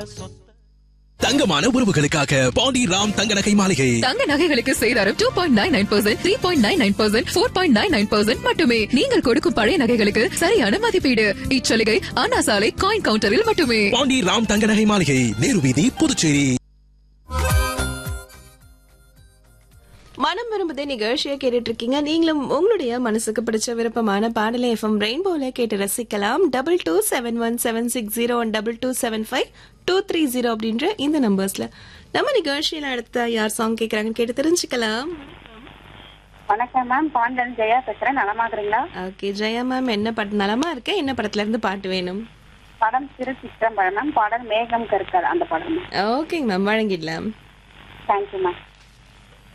தங்கமான உறவுகளுக்காக பாண்டி ராம் தங்க நகை மாளிகை தங்க நகைகளுக்கு சேதாரம் two point nine nine percent three point nine nine percent four point nine nine percent மட்டுமே நீங்கள் கொடுக்கும் பழைய நகைகளுக்கு சரியான மதிப்பீடு இச்சலுகை அண்ணா சாலை காயின் கவுண்டரில் மட்டுமே பாண்டி ராம் தங்க நகை மாளிகை நேரு வீதி புதுச்சேரி மனம் விரும்புதே நிகழ்ச்சியை கேட்டுட்டு இருக்கீங்க நீங்களும் உங்களுடைய மனசுக்கு பிடிச்ச விருப்பமான பாடலை எஃப்எம் ரெயின்போல கேட்டு ரசிக்கலாம் double two seven one seven six zero one double two seven five two three zero அப்படின்ற இந்த நம்பர்ஸ்ல நம்ம நிகழ்ச்சியில அடுத்த யார் சாங் கேட்கறாங்கன்னு கேட்டு தெரிஞ்சுக்கலாம் வணக்கம் மேம் பாண்டன் ஜெயா பேசுறேன் நலமா இருக்கிறீங்களா ஓகே ஜெயா மேம் என்ன படம் நலமா இருக்கேன் என்ன படத்துல இருந்து பாட்டு வேணும் படம் திரு சித்திரம்பரம் மேம் பாடல் மேகம் கருக்கார் அந்த படம் ஓகேங்க மேம் வழங்கிடலாம் தேங்க்யூ மேம்